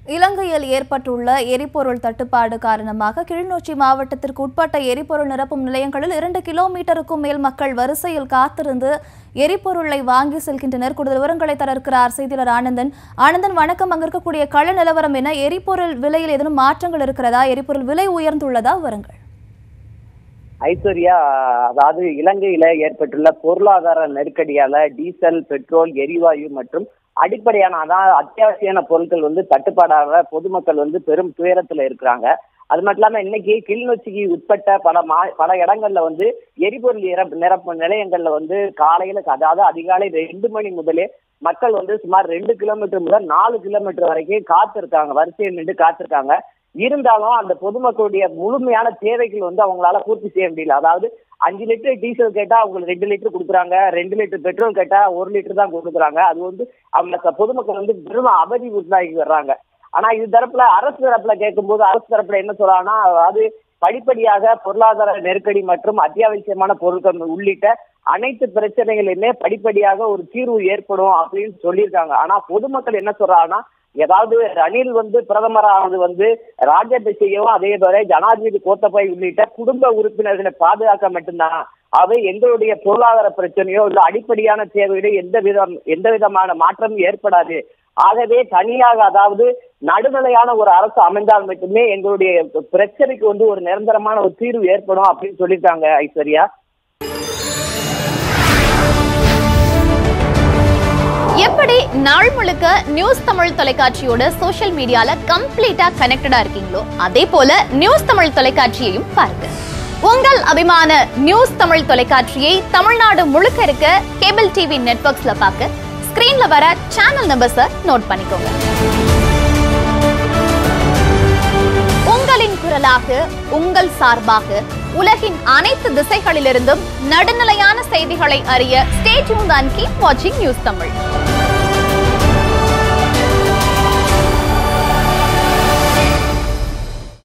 இலங்கையில் ஏற்பட்டுள்ள எரிபொருள் தட்டுப்பாடு காரணமாக கிளிநொச்சி மாவட்டத்திற்கு உட்பட்ட எரிபொருள் நிரப்பும் நிலையங்களில் இரண்டு கிலோமீட்டருக்கும் மேல் மக்கள் வரிசையில் காத்திருந்து எரிபொருளை வாங்கி செல்கின்றனர் கூடுதல் விவரங்களை தர இருக்கிறார் செய்தியாளர் ஆனந்தன் ஆனந்தன் வணக்கம் அங்க இருக்கக்கூடிய கள நிலவரம் என்ன எரிபொருள் விலையில் ஏதேனும் மாற்றங்கள் இருக்கிறதா எரிபொருள் விலை உயர்ந்துள்ளதா விவரங்கள் ஐஸ்வர்யா அதாவது இலங்கையில ஏற்பட்டுள்ள பொருளாதார நெருக்கடியால டீசல் பெட்ரோல் எரிவாயு மற்றும் அடிப்படையான அதாவது அத்தியாவசியான பொருட்கள் வந்து தட்டுப்பாடாக பொதுமக்கள் வந்து பெரும் துயரத்துல இருக்கிறாங்க அது மட்டும் இல்லாம இன்னைக்கு கிளிநொச்சிக்கு உட்பட்ட பல மா பல இடங்கள்ல வந்து எரிபொருள் நிரப்பு நிரப்பு நிலையங்கள்ல வந்து காலையில அதாவது அதிகாலை ரெண்டு மணி முதலே மக்கள் வந்து சுமார் ரெண்டு கிலோமீட்டர் முதல் நாலு கிலோமீட்டர் வரைக்கும் காத்திருக்காங்க வரிசையில் நின்று காத்திருக்காங்க இருந்தாலும் அந்த பொதுமக்களுடைய முழுமையான தேவைகள் வந்து அவங்களால பூர்த்தி செய்ய முடியல அதாவது அஞ்சு லிட்டர் டீசல் கேட்டா அவங்களுக்கு ரெண்டு லிட்டர் கொடுக்குறாங்க ரெண்டு லிட்டர் பெட்ரோல் கேட்டா ஒரு லிட்டர் தான் கொடுக்குறாங்க அது வந்து அவங்க ச- பொதுமக்கள் வந்து பெரும் அவதி உண்டாகி வர்றாங்க ஆனா இது தரப்புல அரசு தரப்புல கேட்கும்போது அரசு தரப்புல என்ன சொல்றாங்கன்னா அதாவது படிப்படியாக பொருளாதார நெருக்கடி மற்றும் அத்தியாவசியமான பொருட்கள் உள்ளிட்ட அனைத்து பிரச்சனைகளுமே படிப்படியாக ஒரு தீர்வு ஏற்படும் அப்படின்னு சொல்லியிருக்காங்க ஆனா பொதுமக்கள் என்ன சொல்றாங்கன்னா ஏதாவது ரணில் வந்து பிரதமரானது வந்து ராஜபக்சேயும் அதே போல ஜனாதிபதி கோத்தபாய் உள்ளிட்ட குடும்ப உறுப்பினர்களை பாதுகாக்க மட்டும்தான் அவை எங்களுடைய பொருளாதார பிரச்சனையோ இல்ல அடிப்படையான தேவையிலோ எந்த விதம் எந்த விதமான மாற்றமும் ஏற்படாது ஆகவே தனியாக அதாவது நடுநிலையான ஒரு அரசு அமைந்தால் மட்டுமே எங்களுடைய பிரச்சனைக்கு வந்து ஒரு நிரந்தரமான ஒரு தீர்வு ஏற்படும் அப்படின்னு சொல்லியிருக்காங்க ஐஸ்வர்யா எப்படி நாள் முழுக்க நியூஸ் தமிழ் தொலைக்காட்சியோட சோஷியல் மீடியால கம்ப்ளீட்டா கனெக்டடா இருக்கீங்களோ அதே போல நியூஸ் தமிழ் தொலைக்காட்சியையும் பாருங்க உங்கள் அபிமான நியூஸ் தமிழ் தொலைக்காட்சியை தமிழ்நாடு முழுக்க இருக்க கேபிள் டிவி நெட்வொர்க்ஸ்ல பார்க்க ஸ்கிரீன்ல வர சேனல் நம்பர்ஸை நோட் பண்ணிக்கோங்க உங்களின் குரலாக உங்கள் சார்பாக உலகின் அனைத்து திசைகளிலிருந்தும் நடுநிலையான செய்திகளை அறிய ஸ்டே டியூன் அண்ட் கீப் வாட்சிங் நியூஸ் தமிழ்